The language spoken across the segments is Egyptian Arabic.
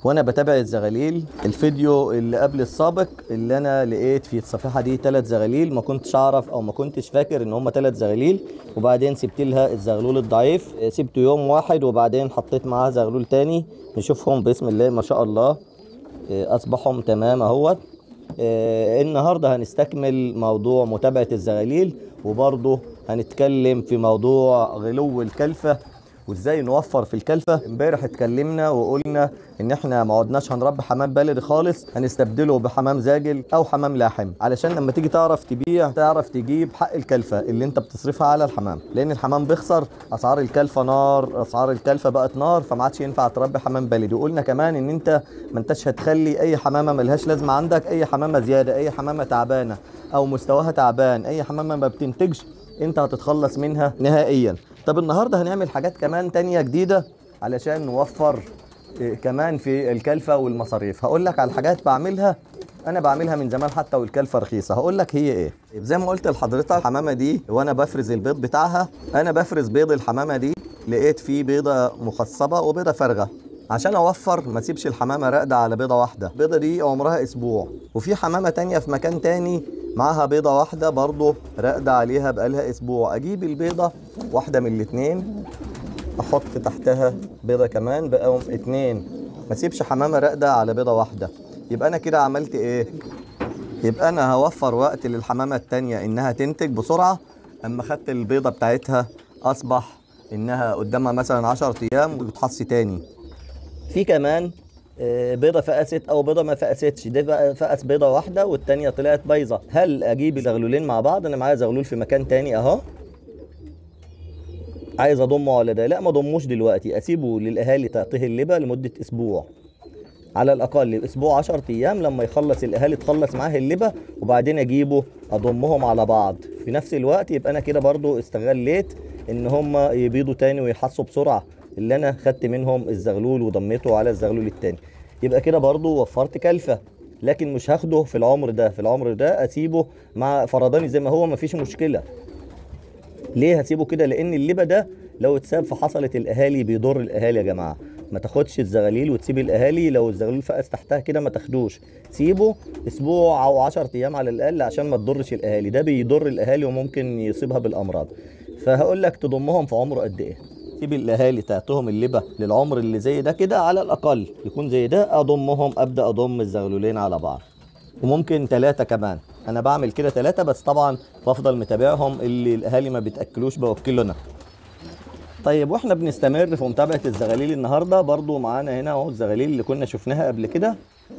وانا بتابع الزغاليل الفيديو اللي قبل السابق اللي انا لقيت في الصفيحه دي ثلاث زغاليل ما كنتش اعرف او ما كنتش فاكر ان هم ثلاث زغاليل وبعدين سبت لها الزغلول الضعيف سبته يوم واحد وبعدين حطيت معاها زغلول تاني نشوفهم بسم الله ما شاء الله اصبحوا تمام اهوت آه، النهارده هنستكمل موضوع متابعه الزغاليل وبرضه هنتكلم في موضوع غلو الكلفه وازاي نوفر في الكلفه امبارح اتكلمنا وقلنا ان احنا ما عدناش هنربي حمام بلدي خالص هنستبدله بحمام زاجل او حمام لاحم علشان لما تيجي تعرف تبيع تعرف تجيب حق الكلفه اللي انت بتصرفها على الحمام لان الحمام بيخسر اسعار الكلفه نار اسعار الكلفه بقت نار فما عادش ينفع تربي حمام بلدي وقلنا كمان ان انت ما انتش هتخلي اي حمامه ملهاش لازمه عندك اي حمامه زياده اي حمامه تعبانه او مستواها تعبان اي حمامه ما بتنتجش انت هتتخلص منها نهائيا طب النهارده هنعمل حاجات كمان تانية جديدة علشان نوفر إيه، كمان في الكلفة والمصاريف هقول لك على حاجات بعملها انا بعملها من زمان حتى والكلفة رخيصة هقول لك هي ايه زي ما قلت لحضرتك الحمامة دي وانا بفرز البيض بتاعها انا بفرز بيض الحمامة دي لقيت فيه بيضة مخصبة وبيضة فارغة عشان اوفر ما اسيبش الحمامه راقده على بيضه واحده البيضه دي عمرها اسبوع وفي حمامه تانية في مكان تاني معاها بيضه واحده برضه راقده عليها بقالها اسبوع اجيب البيضه واحده من الاتنين احط تحتها بيضه كمان بقوا اتنين ما اسيبش حمامه راقده على بيضه واحده يبقى انا كده عملت ايه يبقى انا هوفر وقت للحمامه التانية انها تنتج بسرعه اما خدت البيضه بتاعتها اصبح انها قدامها مثلا 10 ايام وبتحصي تاني في كمان آه، بيضه فقست او بيضه ما فقستش دي بقى فقس بيضه واحده والتانيه طلعت بايظه هل اجيب زغلولين مع بعض انا معايا زغلول في مكان تاني اهو عايز اضمه على ده لا ما اضموش دلوقتي اسيبه للاهالي تعطيه اللبه لمده اسبوع على الاقل اسبوع 10 ايام لما يخلص الاهالي تخلص معاه اللبه وبعدين اجيبه اضمهم على بعض في نفس الوقت يبقى انا كده برضو استغليت ان هم يبيضوا تاني ويحصوا بسرعه اللي انا خدت منهم الزغلول وضميته على الزغلول التاني يبقى كده برضو وفرت كلفه لكن مش هاخده في العمر ده في العمر ده اسيبه مع فرداني زي ما هو مفيش مشكله ليه هسيبه كده لان اللبه ده لو اتساب في حصلة الاهالي بيضر الاهالي يا جماعه ما تاخدش الزغاليل وتسيب الاهالي لو الزغلول فقس تحتها كده ما تاخدوش سيبه اسبوع او 10 ايام على الاقل عشان ما تضرش الاهالي ده بيضر الاهالي وممكن يصيبها بالامراض فهقول لك تضمهم في عمره قد ايه سيب الاهالي تعطيهم اللبه للعمر اللي زي ده كده على الاقل يكون زي ده اضمهم ابدا اضم الزغلولين على بعض وممكن ثلاثة كمان انا بعمل كده ثلاثة بس طبعا بفضل متابعهم اللي الاهالي ما بتاكلوش بوكله انا طيب واحنا بنستمر في متابعة الزغاليل النهاردة برضو معانا هنا اهو الزغاليل اللي كنا شفناها قبل كده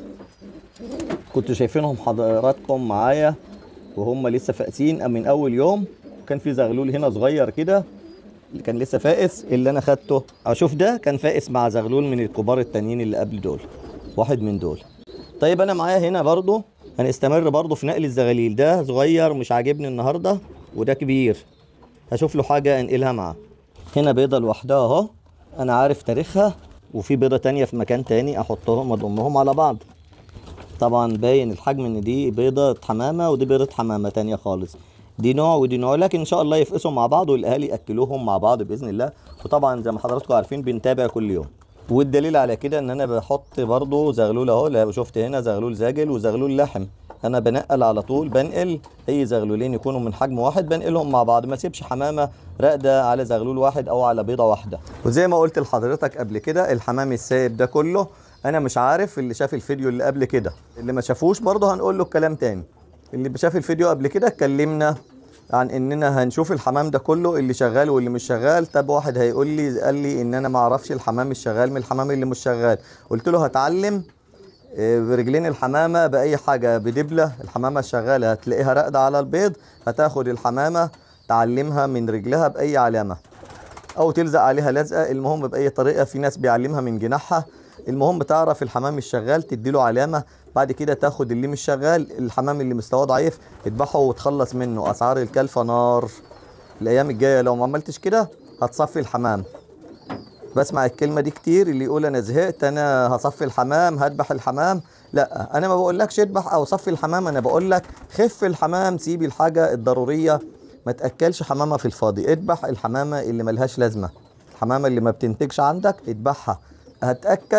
كنتوا شايفينهم حضراتكم معايا وهم لسه فاقسين من اول يوم كان في زغلول هنا صغير كده اللي كان لسه فائس اللي انا خدته اشوف ده كان فائس مع زغلول من الكبار التانيين اللي قبل دول واحد من دول طيب انا معايا هنا برضو هنستمر برضو في نقل الزغاليل ده صغير مش عاجبني النهارده وده كبير هشوف له حاجه انقلها معاه هنا بيضه لوحدها اهو انا عارف تاريخها وفي بيضه تانية في مكان تاني احطهم اضمهم على بعض طبعا باين الحجم ان دي بيضه حمامه ودي بيضه حمامه تانية خالص دي نوع ودي نوع لكن ان شاء الله يفقسوا مع بعض والاهالي ياكلوهم مع بعض باذن الله وطبعا زي ما حضراتكم عارفين بنتابع كل يوم والدليل على كده ان انا بحط برضو زغلول اهو لو شفت هنا زغلول زاجل وزغلول لحم انا بنقل على طول بنقل اي زغلولين يكونوا من حجم واحد بنقلهم مع بعض ما اسيبش حمامه راقده على زغلول واحد او على بيضه واحده وزي ما قلت لحضرتك قبل كده الحمام السايب ده كله انا مش عارف اللي شاف الفيديو اللي قبل كده اللي ما شافوش برضه هنقول له الكلام تاني اللي شاف الفيديو قبل كده اتكلمنا عن اننا هنشوف الحمام ده كله اللي شغال واللي مش شغال طب واحد هيقول لي قال لي ان انا ما اعرفش الحمام الشغال من الحمام اللي مش شغال قلت له هتعلم آه، برجلين الحمامه باي حاجه بدبله الحمامه الشغاله هتلاقيها راقده على البيض هتاخد الحمامه تعلمها من رجلها باي علامه او تلزق عليها لزقه المهم باي طريقه في ناس بيعلمها من جناحها المهم تعرف الحمام الشغال تديله علامه بعد كده تاخد اللي مش شغال الحمام اللي مستواه ضعيف تذبحه وتخلص منه اسعار الكلفه نار الايام الجايه لو ما عملتش كده هتصفي الحمام بسمع الكلمه دي كتير اللي يقول انا زهقت انا هصفي الحمام هذبح الحمام لا انا ما بقولكش اذبح او صفي الحمام انا بقول لك خف الحمام سيبي الحاجه الضروريه ما تاكلش حمامه في الفاضي اذبح الحمامه اللي ملهاش لازمه الحمامه اللي ما بتنتجش عندك اذبحها هتاكل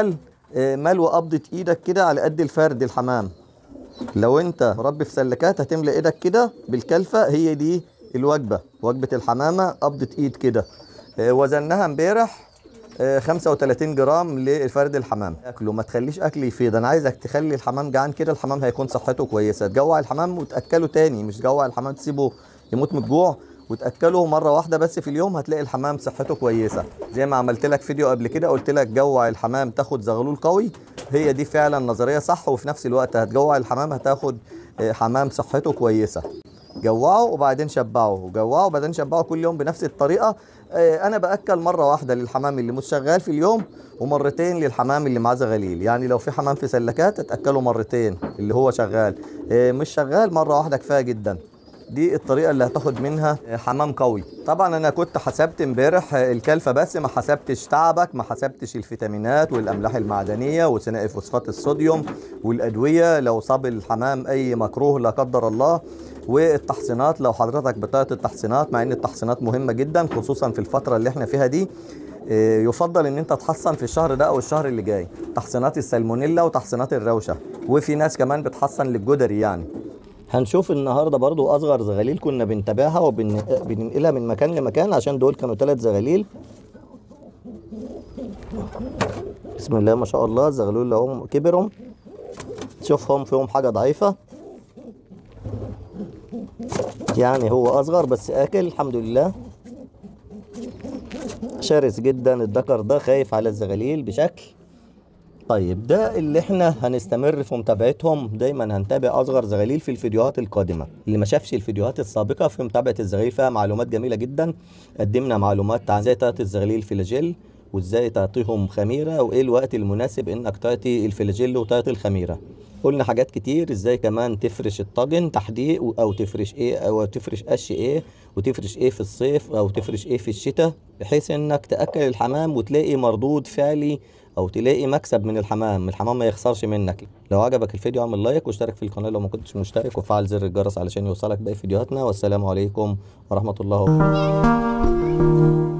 آه، ملو قبضة ايدك كده على قد الفرد الحمام لو انت مربي في سلكات هتملى ايدك كده بالكلفة هي دي الوجبة وجبة الحمامة قبضة ايد كده آه، وزنها امبارح آه، 35 جرام لفرد الحمام اكله ما تخليش اكل يفيض انا عايزك تخلي الحمام جعان كده الحمام هيكون صحته كويسه تجوع الحمام وتاكله تاني مش تجوع الحمام تسيبه يموت من الجوع وتاكله مره واحده بس في اليوم هتلاقي الحمام صحته كويسه زي ما عملت لك فيديو قبل كده قلت لك جوع الحمام تاخد زغلول قوي هي دي فعلا نظريه صح وفي نفس الوقت هتجوع الحمام هتاخد آه، حمام صحته كويسه جوعه وبعدين شبعه وجوعه وبعدين شبعه كل يوم بنفس الطريقه آه، انا باكل مره واحده للحمام اللي مش شغال في اليوم ومرتين للحمام اللي معاه زغاليل يعني لو في حمام في سلكات اتاكله مرتين اللي هو شغال آه، مش شغال مره واحده كفايه جدا دي الطريقه اللي هتاخد منها آه، حمام قوي طبعا انا كنت حسبت امبارح آه، الكلفه بس ما حسبتش تعبك ما حسبتش الفيتامينات والاملاح المعدنيه وثنائي فوسفات الصوديوم والادويه لو صاب الحمام اي مكروه لا قدر الله والتحصينات لو حضرتك بتاعت التحصينات مع ان التحصينات مهمه جدا خصوصا في الفتره اللي احنا فيها دي إيه، يفضل ان انت تحصن في الشهر ده او الشهر اللي جاي تحصينات السالمونيلا وتحصينات الروشه وفي ناس كمان بتحصن للجدري يعني هنشوف النهارده برضو اصغر زغاليل كنا بنتابعها وبننقلها من مكان لمكان عشان دول كانوا ثلاث زغاليل بسم الله ما شاء الله الزغلول اللي هم كبروا شوفهم فيهم حاجه ضعيفه يعني هو اصغر بس اكل الحمد لله شرس جدا الذكر ده خايف على الزغاليل بشكل طيب ده اللي احنا هنستمر في متابعتهم دايما هنتابع اصغر زغاليل في الفيديوهات القادمه اللي ما شافش الفيديوهات السابقه في متابعه الزغاليل فيها معلومات جميله جدا قدمنا معلومات عن ازاي تعطي الزغاليل فلاجيل وازاي تعطيهم خميره وايه الوقت المناسب انك تعطي الفلاجيل وتعطي الخميره قلنا حاجات كتير ازاي كمان تفرش الطاجن تحديق او تفرش ايه او تفرش قش ايه وتفرش ايه في الصيف او تفرش ايه في الشتاء بحيث انك تاكل الحمام وتلاقي مردود فعلي او تلاقي مكسب من الحمام الحمام ما يخسرش منك لو عجبك الفيديو اعمل لايك واشترك في القناه لو ما كنتش مشترك وفعل زر الجرس علشان يوصلك باقي فيديوهاتنا والسلام عليكم ورحمه الله وبركاته